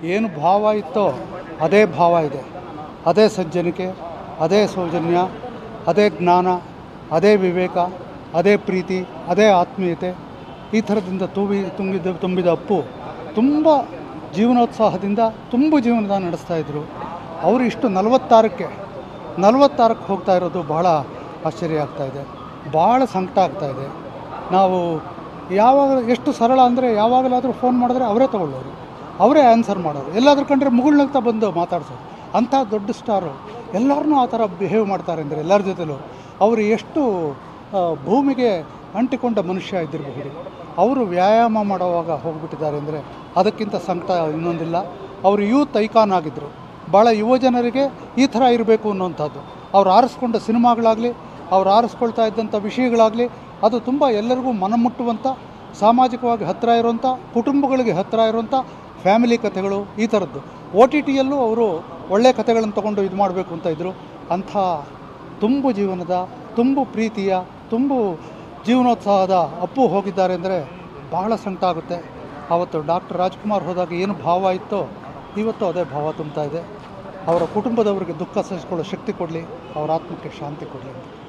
ಏನು ಭಾವ ಇತ್ತೋ ಅದೇ ಭಾವ ಇದೆ ಅದೇ ಸಜ್ಜನಿಕೆ ಅದೇ ಸೌಜನ್ಯ ಅದೇ ಜ್ಞಾನ ಅದೇ ವಿವೇಕ ಅದೇ ಪ್ರೀತಿ ಅದೇ ಆತ್ಮೀಯತೆ ಈ ಥರದಿಂದ ತುಂಬಿ ತುಂಬಿದ ತುಂಬಿದ ಅಪ್ಪು ತುಂಬ ಜೀವನೋತ್ಸಾಹದಿಂದ ತುಂಬ ಜೀವನದ ನಡೆಸ್ತಾ ಇದ್ದರು ಅವರು ಇಷ್ಟು ನಲವತ್ತಾರಕ್ಕೆ ನಲವತ್ತಾರಕ್ಕೆ ಹೋಗ್ತಾ ಇರೋದು ಬಹಳ ಆಶ್ಚರ್ಯ ಆಗ್ತಾ ಇದೆ ಭಾಳ ಸಂಕಟ ಆಗ್ತಾ ಇದೆ ನಾವು ಯಾವಾಗ ಎಷ್ಟು ಸರಳ ಅಂದರೆ ಯಾವಾಗಲಾದರೂ ಫೋನ್ ಮಾಡಿದ್ರೆ ಅವರೇ ತಗೊಳ್ಳೋರು ಅವರೇ ಆನ್ಸರ್ ಮಾಡೋರು ಎಲ್ಲಾದ್ರೂ ಕಂಡ್ರೆ ಮುಗುಳ್ನಗ್ತಾ ಬಂದು ಮಾತಾಡ್ಸೋರು ಅಂಥ ದೊಡ್ಡ ಸ್ಟಾರು ಎಲ್ಲರನ್ನೂ ಆ ಥರ ಬಿಹೇವ್ ಮಾಡ್ತಾರೆ ಅಂದರೆ ಎಲ್ಲರ ಜೊತೆಲೂ ಅವರು ಎಷ್ಟು ಆ, ಭೂಮಿಗೆ ಅಂಟಿಕೊಂಡ ಮನುಷ್ಯ ಇದ್ದಿರಬಹುದು ಅವರು ವ್ಯಾಯಾಮ ಮಾಡುವಾಗ ಹೋಗ್ಬಿಟ್ಟಿದ್ದಾರೆ ಅಂದರೆ ಅದಕ್ಕಿಂತ ಸಂಕಟ ಇನ್ನೊಂದಿಲ್ಲ ಅವರು ಯೂತ್ ಐಕಾನ್ ಆಗಿದ್ದರು ಭಾಳ ಯುವ ಜನರಿಗೆ ಈ ಥರ ಇರಬೇಕು ಅನ್ನುವಂಥದ್ದು ಅವ್ರು ಆರಿಸ್ಕೊಂಡ ಸಿನಿಮಾಗಳಾಗಲಿ ಅವ್ರು ಆರಿಸ್ಕೊಳ್ತಾ ಇದ್ದಂಥ ವಿಷಯಗಳಾಗಲಿ ಅದು ತುಂಬ ಎಲ್ಲರಿಗೂ ಮನಮುಟ್ಟುವಂಥ ಸಾಮಾಜಿಕವಾಗಿ ಹತ್ತಿರ ಇರುವಂಥ ಕುಟುಂಬಗಳಿಗೆ ಹತ್ತಿರ ಇರುವಂಥ ಫ್ಯಾಮಿಲಿ ಕಥೆಗಳು ಈ ಥರದ್ದು ಓ ಟಿ ಟಿಯಲ್ಲೂ ಅವರು ಒಳ್ಳೆಯ ಕಥೆಗಳನ್ನು ತೊಗೊಂಡು ಇದು ಮಾಡಬೇಕು ಅಂತ ಇದ್ದರು ಅಂಥ ತುಂಬು ಜೀವನದ ತುಂಬು ಪ್ರೀತಿಯ ತುಂಬು ಜೀವನೋತ್ಸಾಹದ ಅಪ್ಪು ಹೋಗಿದ್ದಾರೆ ಅಂದರೆ ಬಹಳ ಸಂಕಟ ಆಗುತ್ತೆ ಆವತ್ತು ಡಾಕ್ಟರ್ ರಾಜ್ಕುಮಾರ್ ಹೋದಾಗ ಏನು ಭಾವ ಇತ್ತೋ ಇವತ್ತು ಅದೇ ಭಾವ ತುಂಬ್ತಾ ಇದೆ ಅವರ ಕುಟುಂಬದವರಿಗೆ ದುಃಖ ಸಹಿಸ್ಕೊಳ್ಳೋ ಶಕ್ತಿ ಕೊಡಲಿ ಅವರ ಆತ್ಮಕ್ಕೆ ಶಾಂತಿ ಕೊಡಲಿ ಅಂತ